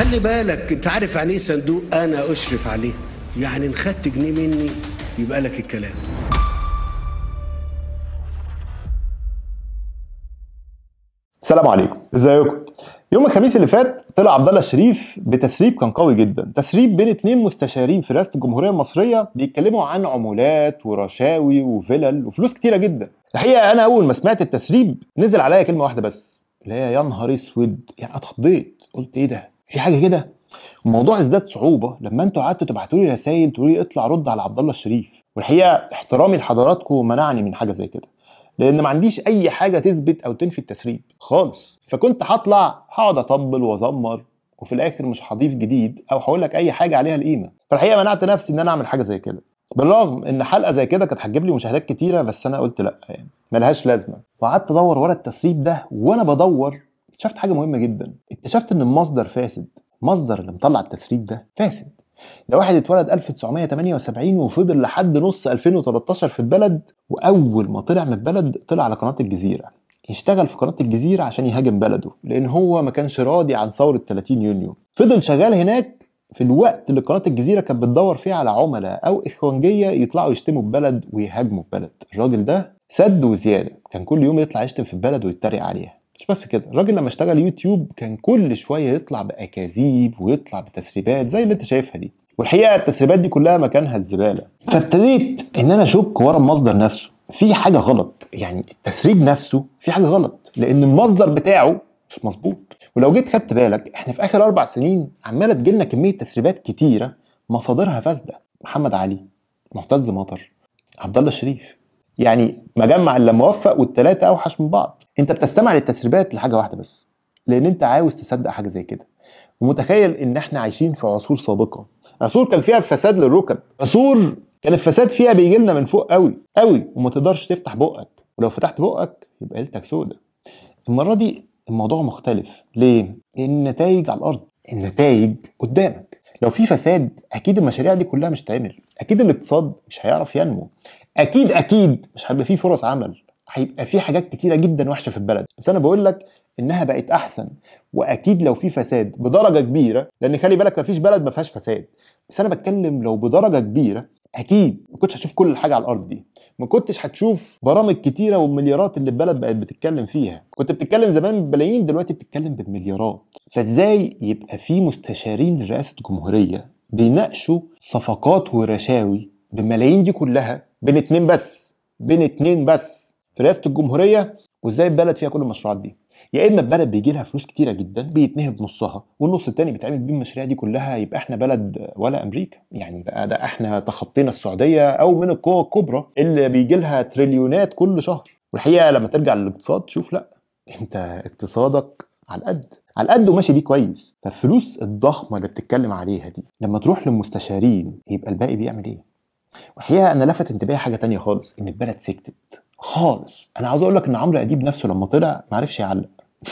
خلي بالك انت عارف يعني ايه صندوق انا اشرف عليه يعني ان خدت جنيه مني يبقى لك الكلام السلام عليكم ازيكم يوم الخميس اللي فات طلع عبد الله الشريف بتسريب كان قوي جدا تسريب بين اتنين مستشارين في رئاسه الجمهوريه المصريه بيتكلموا عن عمولات ورشاوي وفلل وفلوس كتيره جدا الحقيقه انا اول ما سمعت التسريب نزل عليا كلمه واحده بس اللي هي يا نهار اسود يعني اتخضيت قلت ايه ده في حاجه كده الموضوع ازداد صعوبه لما انتوا قعدتوا تبعتوا لي رسائل تقولوا لي اطلع رد على عبد الله الشريف والحقيقه احترامي لحضراتكم منعني من حاجه زي كده لان ما عنديش اي حاجه تثبت او تنفي التسريب خالص فكنت هطلع هقعد اطبل وازمر وفي الاخر مش هضيف جديد او هقول لك اي حاجه عليها القيمه فالحقيقه منعت نفسي ان انا اعمل حاجه زي كده بالرغم ان حلقه زي كده كانت هتجيب لي مشاهدات كتيره بس انا قلت لا يعني ملهاش لازمه وقعدت ادور ورا التسريب ده وانا بدور اكتشفت حاجه مهمه جدا اكتشفت ان المصدر فاسد المصدر اللي مطلع التسريب ده فاسد ده واحد اتولد 1978 وفضل لحد نص 2013 في البلد واول ما طلع من البلد طلع على قناه الجزيره يشتغل في قناه الجزيره عشان يهاجم بلده لان هو ما كانش راضي عن ثوره 30 يونيو فضل شغال هناك في الوقت اللي قناه الجزيره كانت بتدور فيه على عملاء او اخوانجيه يطلعوا يشتموا البلد ويهاجموا البلد الراجل ده سد وزياده كان كل يوم يطلع يشتم في البلد ويتريق عليها مش بس كده الراجل لما اشتغل يوتيوب كان كل شويه يطلع باكاذيب ويطلع بتسريبات زي اللي انت شايفها دي والحقيقه التسريبات دي كلها مكانها الزباله فابتديت ان انا اشك ورا المصدر نفسه في حاجه غلط يعني التسريب نفسه في حاجه غلط لان المصدر بتاعه مش مظبوط ولو جيت خدت بالك احنا في اخر اربع سنين عماله تجيلنا كميه تسريبات كتيره مصادرها فاسده محمد علي معتز مطر عبد الله الشريف يعني مجمع اللي موفق والتلاته اوحش من بعض انت بتستمع للتسريبات لحاجه واحده بس لان انت عاوز تصدق حاجه زي كده ومتخيل ان احنا عايشين في عصور سابقه عصور كان فيها فساد للركب عصور كان الفساد فيها بيجي لنا من فوق قوي قوي وما تقدرش تفتح بقك ولو فتحت بقك يبقى ليلتك سودة المره دي الموضوع مختلف ليه لان النتائج على الارض النتائج قدامك لو في فساد اكيد المشاريع دي كلها مش تعمل اكيد الاقتصاد مش هيعرف ينمو اكيد اكيد مش هيبقى فيه فرص عمل هيبقى في حاجات كتيره جدا وحشه في البلد بس انا بقول لك انها بقت احسن واكيد لو في فساد بدرجه كبيره لان خلي بالك مفيش بلد ما فيهاش فساد بس انا بتكلم لو بدرجه كبيره اكيد ما كنتش هتشوف كل حاجه على الارض دي ما كنتش هتشوف برامج كتيره والمليارات اللي البلد بقت بتتكلم فيها كنت بتتكلم زمان ببلايين دلوقتي بتتكلم بالمليارات فازاي يبقى في مستشارين لرئاسه الجمهوريه بيناقشوا صفقات ورشاوي بالملايين دي كلها بين اتنين بس بين اتنين بس في رئاسه الجمهوريه وازاي البلد فيها كل المشروعات دي يا اما البلد بيجي لها فلوس كتيره جدا بيتنهب نصها والنص التاني بيتعمل بيه المشاريع دي كلها يبقى احنا بلد ولا امريكا يعني بقى ده احنا تخطينا السعوديه او من القوى الكبرى اللي بيجي لها تريليونات كل شهر والحقيقه لما ترجع للاقتصاد تشوف لا انت اقتصادك على القد على القد وماشي بيه كويس فالفلوس الضخمه اللي بتتكلم عليها دي لما تروح للمستشارين يبقى الباقي بيعمل ايه والحقيقه انا لفت انتباهي حاجه تانية خالص ان البلد سكتت خالص انا عاوز اقول لك ان عمرو اديب نفسه لما طلع ما عرفش يعلق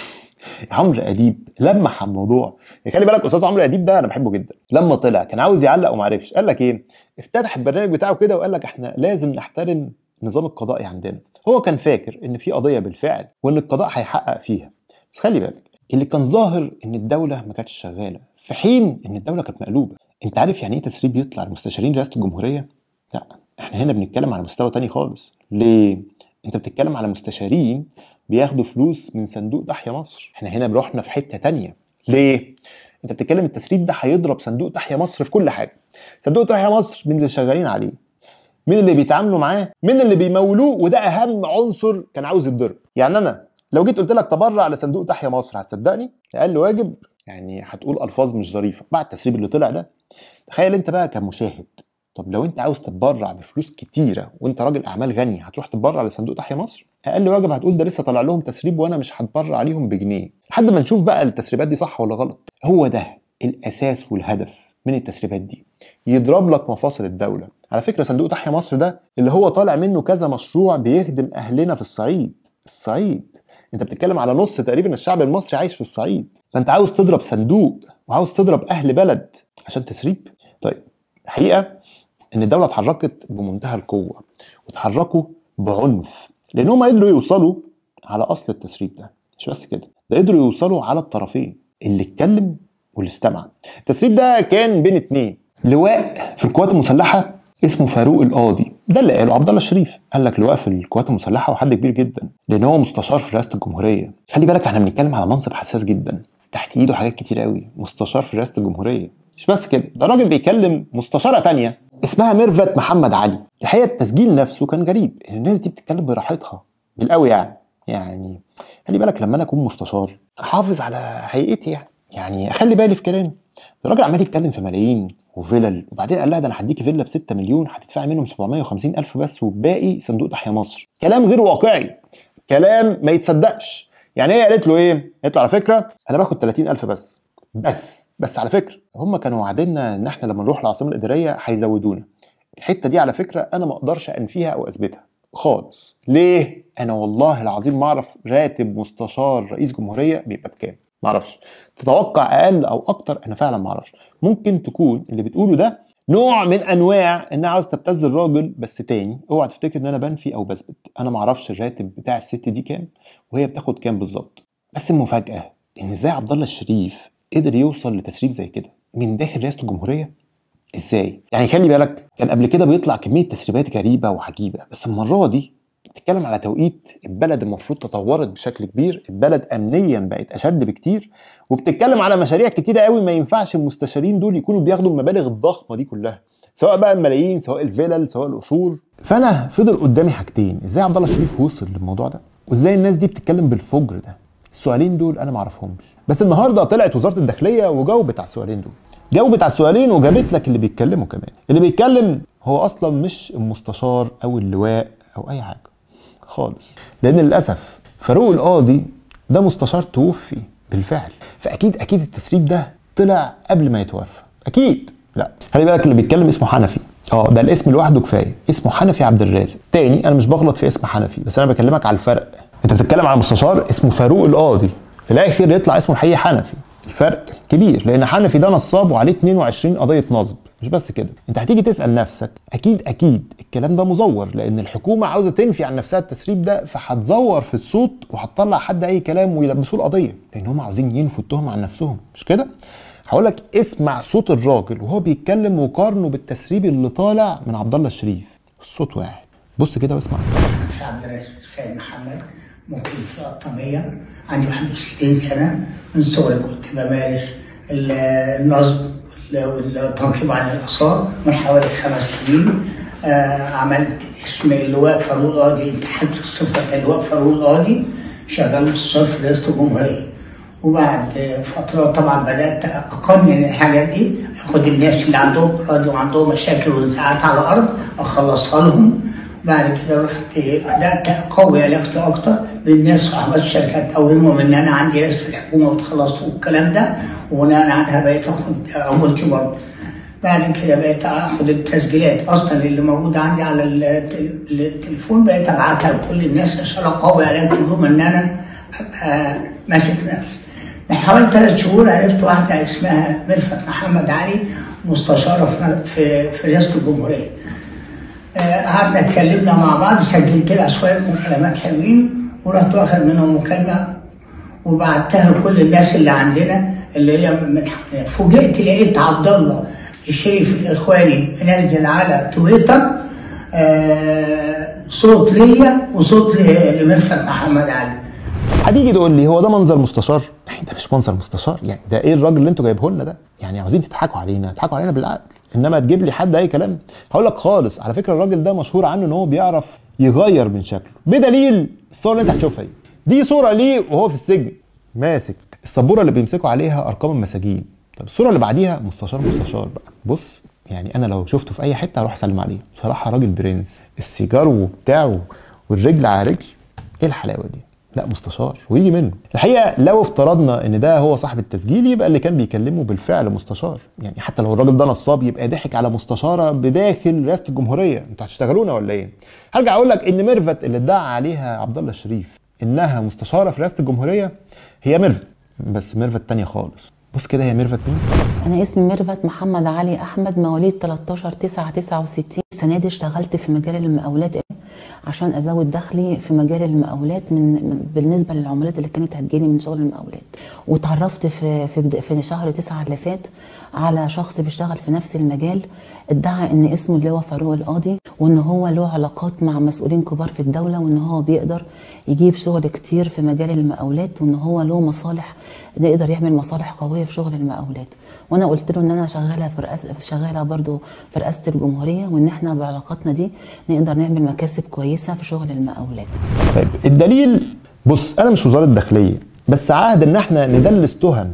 عمرو اديب لمح على الموضوع خلي بالك استاذ عمرو اديب ده انا بحبه جدا لما طلع كان عاوز يعلق وما عرفش قال لك ايه افتتح البرنامج بتاعه كده وقال لك احنا لازم نحترم النظام القضائي عندنا هو كان فاكر ان في قضيه بالفعل وان القضاء هيحقق فيها بس خلي بالك اللي كان ظاهر ان الدوله ما كانتش شغاله في حين ان الدوله كانت مقلوبه انت عارف يعني ايه تسريب يطلع لمستشارين رئاسه الجمهوريه لا احنا هنا بنتكلم على مستوى تاني خالص ليه انت بتتكلم على مستشارين بياخدوا فلوس من صندوق تحيا مصر احنا هنا رحنا في حته تانية ليه انت بتتكلم التسريب ده هيضرب صندوق تحيا مصر في كل حاجه صندوق تحيا مصر مين اللي شغالين عليه مين اللي بيتعاملوا معاه مين اللي بيمولوه وده اهم عنصر كان عاوز يتضرب يعني انا لو جيت قلت لك تبرع لصندوق تحيا مصر هتصدقني اقل واجب يعني هتقول الفاظ مش ظريفه بعد التسريب اللي طلع ده تخيل انت بقى كمشاهد طب لو انت عاوز تتبرع بفلوس كتيره وانت راجل اعمال غني هتروح تتبرع لصندوق تحيا مصر اقل واجب هتقول ده لسه طالع لهم تسريب وانا مش هتبرع عليهم بجنيه لحد ما نشوف بقى التسريبات دي صح ولا غلط هو ده الاساس والهدف من التسريبات دي يضرب لك مفاصل الدوله على فكره صندوق تحيا مصر ده اللي هو طالع منه كذا مشروع بيخدم اهلنا في الصعيد الصعيد انت بتتكلم على نص تقريبا الشعب المصري عايش في الصعيد فانت عاوز تضرب صندوق وعاوز تضرب اهل بلد عشان تسريب طيب الحقيقه ان الدوله اتحركت بمنتهى القوه وتحركوا بعنف لان هم قدروا يوصلوا على اصل التسريب ده مش بس كده ده قدروا يوصلوا على الطرفين اللي اتكلم واللي استمع التسريب ده كان بين اتنين لواء في القوات المسلحه اسمه فاروق القاضي ده اللي قاله عبد الله الشريف قال لك لواء في القوات المسلحه وحد كبير جدا لان هو مستشار في رئاسه الجمهوريه خلي بالك احنا بنتكلم على منصب حساس جدا تحت ايده حاجات كتير قوي مستشار في رئاسه الجمهوريه مش بس كده ده راجل بيكلم مستشاره تانية اسمها ميرفت محمد علي الحقيقه التسجيل نفسه كان غريب ان الناس دي بتتكلم براحتها بالقوي يعني يعني خلي بالك لما انا اكون مستشار احافظ على هيئتي يعني يعني اخلي بالي في كلامي الراجل عمال يتكلم في ملايين وفلل وبعدين قال لها ده انا هديكي فيلا ب 6 مليون هتدفعي منهم 750 الف بس والباقي صندوق تحيا مصر كلام غير واقعي كلام ما يتصدقش يعني هي قالت له ايه قالت له على فكره انا باخد 30 الف بس بس بس على فكره هم كانوا وعدنا ان احنا لما نروح العاصمه الاداريه هيزودونا الحته دي على فكره انا ما اقدرش انفيها او اثبتها خالص ليه انا والله العظيم ما اعرف راتب مستشار رئيس جمهوريه بيبقى بكام ما اعرفش تتوقع اقل او اكتر انا فعلا ما اعرفش ممكن تكون اللي بتقوله ده نوع من انواع ان عاوز تبتز الراجل بس تاني اوعى تفتكر ان انا بنفي او بثبت انا ما اعرفش الراتب بتاع الست دي كام وهي بتاخد كام بالظبط بس المفاجاه ان ازاي عبد الله الشريف قدر يوصل لتسريب زي كده من داخل رئاسه الجمهوريه ازاي يعني خلي بالك كان قبل كده بيطلع كميه تسريبات غريبه وعجيبه بس المره دي بتتكلم على توقيت البلد المفروض تطورت بشكل كبير البلد امنيا بقت اشد بكتير وبتتكلم على مشاريع كتيره قوي ما ينفعش المستشارين دول يكونوا بياخدوا المبالغ الضخمه دي كلها سواء بقى الملايين سواء الفلل سواء القصور فانا فضل قدامي حاجتين ازاي عبد الله شريف وصل للموضوع ده وازاي الناس دي بتتكلم بالفجر ده السؤالين دول انا ما اعرفهمش بس النهارده طلعت وزاره الداخليه وجاوبت على السؤالين دول جاوبت على السؤالين وجابت لك اللي بيتكلموا كمان اللي بيتكلم هو اصلا مش المستشار او اللواء او اي حاجه خالص لان للاسف فاروق القاضي ده مستشار توفي بالفعل فاكيد اكيد التسريب ده طلع قبل ما يتوفى اكيد لا خلي بالك اللي بيتكلم اسمه حنفي اه ده الاسم لوحده كفايه اسمه حنفي عبد الرازق تاني انا مش بغلط في اسم حنفي بس انا بكلمك على الفرق انت بتتكلم على مستشار اسمه فاروق القاضي في الاخر يطلع اسمه الحقيقي حنفي الفرق كبير لان حنفي ده نصاب وعليه 22 قضيه نصب مش بس كده انت هتيجي تسال نفسك اكيد اكيد الكلام ده مزور لان الحكومه عاوزه تنفي عن نفسها التسريب ده فهتزور في الصوت وهتطلع حد اي كلام ويلبسوه القضيه لان هم عاوزين ينفوا التهمه عن نفسهم مش كده هقول لك اسمع صوت الراجل وهو بيتكلم وقارنه بالتسريب اللي طالع من عبد الله الشريف الصوت واحد بص كده واسمع في عبد الرئيس السيد محمد ممكن في القطامية عندي 61 سنة من صغري كنت بمارس ال- النصب وال- والتنقيب عن الآثار من حوالي خمس سنين آه، عملت اسم اللواء فاروق القاضي انتحلت في صفة اللواء فاروق القاضي شغال مستشار في رئاسة الجمهورية وبعد فترة طبعا بدأت أقنن الحاجات دي أخد الناس اللي عندهم أراضي وعندهم مشاكل ونزاعات على الأرض أخلصها لهم بعد كده رحت بدات اقوي علاقتي اكتر بالناس صاحبات الشركات اوهمهم ان انا عندي ناس في الحكومه وتخلص والكلام ده وبناء عنها بقيت اخد عمولتي برضه بعد كده بقيت اخد التسجيلات اصلا اللي موجوده عندي على الت- التليفون بقيت ابعتها لكل الناس عشان اقوي علاقتي بهم ان انا ابقى ماسك نفسي من حوالي ثلاث شهور عرفت واحده اسمها ميرفت محمد علي مستشاره في- في في رئاسه الجمهوريه آه، قعدنا اتكلمنا مع بعض سجلت لها شويه مكالمات حلوين ورحت واخد منهم مكالمه وبعتها لكل الناس اللي عندنا اللي هي من فوجئت لقيت عبد الله الشريف الاخواني منزل على تويتر آه، صوت ليا وصوت ل- لمرفت محمد علي هتيجي تقول لي هو ده منظر مستشار؟ يعني ده مش منظر مستشار يعني ده ايه الراجل اللي انتوا جايبه لنا ده؟ يعني عاوزين تضحكوا علينا، تضحكوا علينا بالعقل، انما تجيب لي حد اي كلام؟ هقول لك خالص على فكره الراجل ده مشهور عنه ان هو بيعرف يغير من شكله، بدليل الصور اللي انت هتشوفها دي. دي صوره ليه وهو في السجن ماسك السبوره اللي بيمسكوا عليها ارقام المساجين. طب الصوره اللي بعديها مستشار مستشار بقى، بص يعني انا لو شفته في اي حته هروح اسلم عليه، بصراحه راجل برنس، السيجار وبتاعه والرجل على رجل، ايه الحلاوه دي؟ لا مستشار ويجي منه الحقيقه لو افترضنا ان ده هو صاحب التسجيل يبقى اللي كان بيكلمه بالفعل مستشار يعني حتى لو الراجل ده نصاب يبقى ضحك على مستشاره بداخل رئاسه الجمهوريه انتوا هتشتغلونا ولا ايه هرجع اقول لك ان ميرفت اللي ادعى عليها عبد الله الشريف انها مستشاره في رئاسه الجمهوريه هي ميرفت بس ميرفت تانية خالص بص كده هي ميرفت مين أنا اسمي ميرفت محمد علي أحمد مواليد 13 9 69 السنة دي اشتغلت في مجال المقاولات عشان ازود دخلي في مجال المقاولات من, من بالنسبه للعملات اللي كانت هتجيلي من شغل المقاولات وتعرفت في في, بد- في شهر تسعة اللي فات على شخص بيشتغل في نفس المجال ادعى ان اسمه اللي هو فاروق القاضي وان هو له علاقات مع مسؤولين كبار في الدوله وان هو بيقدر يجيب شغل كتير في مجال المقاولات وان هو له مصالح يقدر يعمل مصالح قويه في شغل المقاولات وانا قلت له ان انا شغاله في رئاسه شغاله برضو في رئاسه الجمهوريه وان احنا بعلاقاتنا دي نقدر نعمل مكاسب كويسه في شغل المقاولات طيب الدليل بص انا مش وزاره الداخليه بس عهد ان احنا ندلس تهم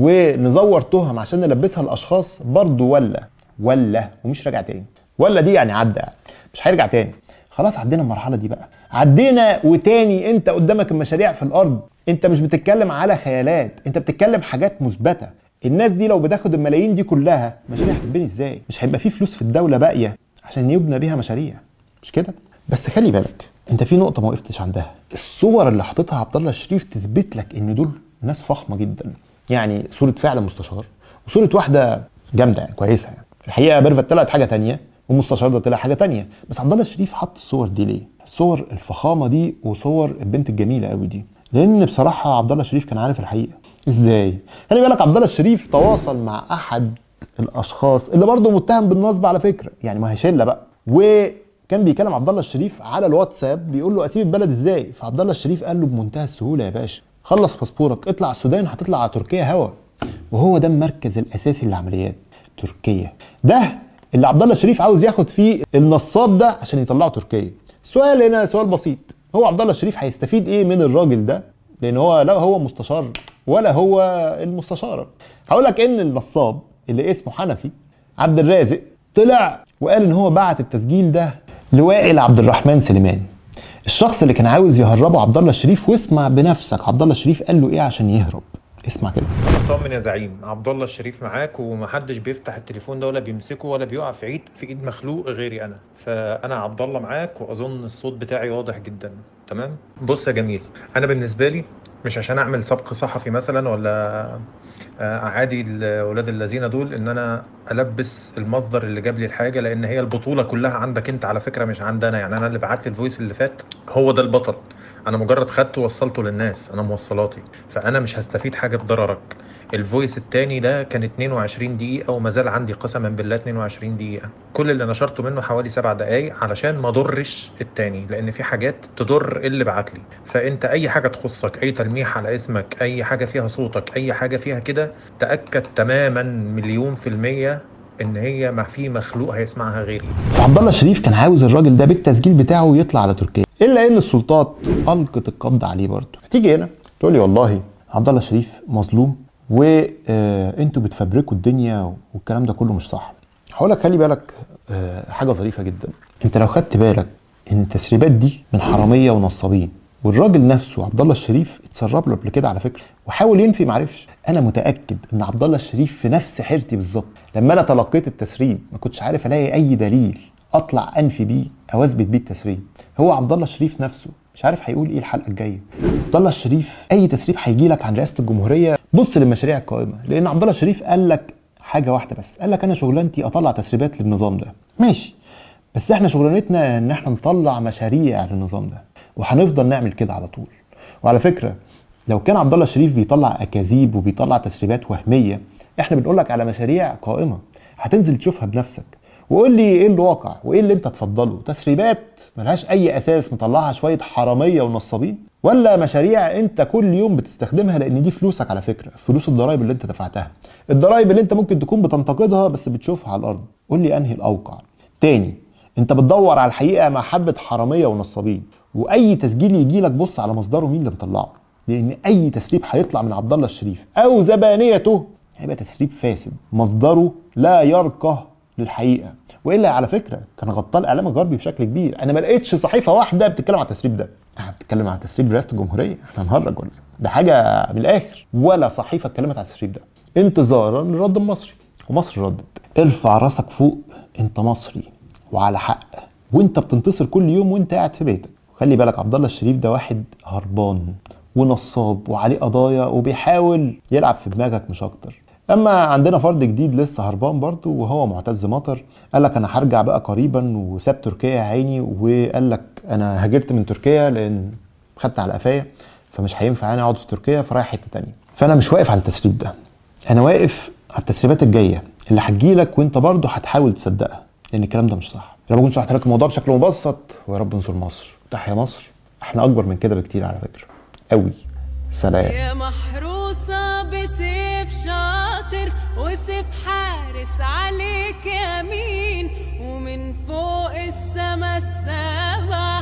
ونزور تهم عشان نلبسها الاشخاص برضو ولا ولا ومش راجع تاني ولا دي يعني عدى يعني مش هيرجع تاني خلاص عدينا المرحله دي بقى عدينا وتاني انت قدامك المشاريع في الارض انت مش بتتكلم على خيالات انت بتتكلم حاجات مثبته الناس دي لو بتاخد الملايين دي كلها مشاريع هتتبني ازاي مش هيبقى في فلوس في الدوله باقيه عشان يبنى بيها مشاريع مش كده بس خلي بالك انت في نقطه ما وقفتش عندها الصور اللي حاططها عبد الله الشريف تثبت لك ان دول ناس فخمه جدا يعني صوره فعلا مستشار وصوره واحده جامده يعني كويسه يعني في الحقيقه ميرفت طلعت حاجه تانية والمستشار ده طلع حاجه تانية بس عبد الله الشريف حط الصور دي ليه صور الفخامه دي وصور البنت الجميله قوي دي لان بصراحه عبد الله الشريف كان عارف الحقيقه ازاي خلي بالك عبد الله الشريف تواصل مع احد الاشخاص اللي برضه متهم بالنصب على فكره يعني ما هي شله بقى وكان بيكلم عبد الله الشريف على الواتساب بيقول له اسيب البلد ازاي فعبد الله الشريف قال له بمنتهى السهوله يا باشا خلص باسبورك اطلع السودان هتطلع على تركيا هوا وهو ده المركز الاساسي للعمليات تركيا ده اللي عبد الله الشريف عاوز ياخد فيه النصاب ده عشان يطلعه تركيا السؤال هنا سؤال بسيط هو عبد الله الشريف هيستفيد ايه من الراجل ده لان هو لا هو مستشار ولا هو المستشار هقول لك ان النصاب اللي اسمه حنفي عبد الرازق طلع وقال ان هو بعت التسجيل ده لوائل عبد الرحمن سليمان الشخص اللي كان عاوز يهربه عبد الله الشريف واسمع بنفسك عبد الله الشريف قال له ايه عشان يهرب اسمع كده طمن يا زعيم عبد الله الشريف معاك ومحدش بيفتح التليفون ده ولا بيمسكه ولا بيقع في عيد في ايد مخلوق غيري انا فانا عبد الله معاك واظن الصوت بتاعي واضح جدا تمام بص يا جميل انا بالنسبه لي مش عشان اعمل سبق صحفي مثلا ولا آه، اعادي الاولاد الذين دول ان انا البس المصدر اللي جاب لي الحاجه لان هي البطوله كلها عندك انت على فكره مش عندنا يعني انا اللي بعت لي الفويس اللي فات هو ده البطل انا مجرد خدته ووصلته للناس انا موصلاتي فانا مش هستفيد حاجه بضررك الفويس التاني ده كان 22 دقيقة وما زال عندي قسما بالله 22 دقيقة كل اللي نشرته منه حوالي سبع دقايق علشان ما ضرش التاني لأن في حاجات تضر اللي بعت لي فأنت أي حاجة تخصك أي تلميح على اسمك أي حاجة فيها صوتك أي حاجة فيها كده تأكد تماما مليون في المية إن هي ما في مخلوق هيسمعها غيري عبد الله الشريف كان عاوز الراجل ده بالتسجيل بتاعه يطلع على تركيا الا ان السلطات القت القبض عليه برضه هتيجي هنا تقول لي والله عبد الله الشريف مظلوم وانتوا بتفبركوا الدنيا والكلام ده كله مش صح هقول لك خلي بالك آه، حاجه ظريفه جدا انت لو خدت بالك ان التسريبات دي من حراميه ونصابين والراجل نفسه عبد الله الشريف اتسرب له قبل كده على فكره وحاول ينفي معرفش انا متاكد ان عبد الله الشريف في نفس حيرتي بالظبط لما انا تلقيت التسريب ما كنتش عارف الاقي اي دليل اطلع انفي بيه او اثبت بيه التسريب هو عبد الله الشريف نفسه مش عارف هيقول ايه الحلقه الجايه عبد الله الشريف اي تسريب هيجي لك عن رئاسه الجمهوريه بص للمشاريع القائمه لان عبد الله الشريف قال لك حاجه واحده بس قال لك انا شغلانتي اطلع تسريبات للنظام ده ماشي بس احنا شغلانتنا ان احنا نطلع مشاريع للنظام ده وهنفضل نعمل كده على طول وعلى فكره لو كان عبد الله الشريف بيطلع اكاذيب وبيطلع تسريبات وهميه احنا بنقول لك على مشاريع قائمه هتنزل تشوفها بنفسك وقول لي ايه الواقع وايه اللي انت تفضله تسريبات ملهاش اي اساس مطلعها شويه حراميه ونصابين ولا مشاريع انت كل يوم بتستخدمها لان دي فلوسك على فكره فلوس الضرايب اللي انت دفعتها الضرايب اللي انت ممكن تكون بتنتقدها بس بتشوفها على الارض قول لي انهي الاوقع تاني انت بتدور على الحقيقه مع حبه حراميه ونصابين واي تسجيل يجي لك بص على مصدره مين اللي مطلعه لان اي تسريب هيطلع من عبد الله الشريف او زبانيته هيبقى تسريب فاسد مصدره لا يرقى للحقيقه والا على فكره كان غطاه الاعلام الغربي بشكل كبير انا ما لقيتش صحيفه واحده بتتكلم على التسريب ده احنا بتتكلم على تسريب رئاسه الجمهوريه احنا نهرج ولا إيه؟ ده حاجه من الاخر ولا صحيفه اتكلمت على التسريب ده انتظارا للرد المصري ومصر ردت ارفع راسك فوق انت مصري وعلى حق وانت بتنتصر كل يوم وانت قاعد في بيتك خلي بالك عبد الله الشريف ده واحد هربان ونصاب وعليه قضايا وبيحاول يلعب في دماغك مش اكتر اما عندنا فرد جديد لسه هربان برضه وهو معتز مطر قال لك انا هرجع بقى قريبا وساب تركيا يا عيني وقال لك انا هاجرت من تركيا لان خدت على قفايا فمش هينفع انا اقعد في تركيا فرايح حته تانية فانا مش واقف على التسريب ده انا واقف على التسريبات الجايه اللي هتجيلك وانت برضه هتحاول تصدقها لان الكلام ده مش صح انا ما كنتش شرحت لك الموضوع بشكل مبسط ويا رب انصر مصر تحيا مصر احنا اكبر من كده بكتير على فكره قوي سلام يا محروسة بسيف شاطر وسيف حارس عليك يمين ومن فوق السما السبع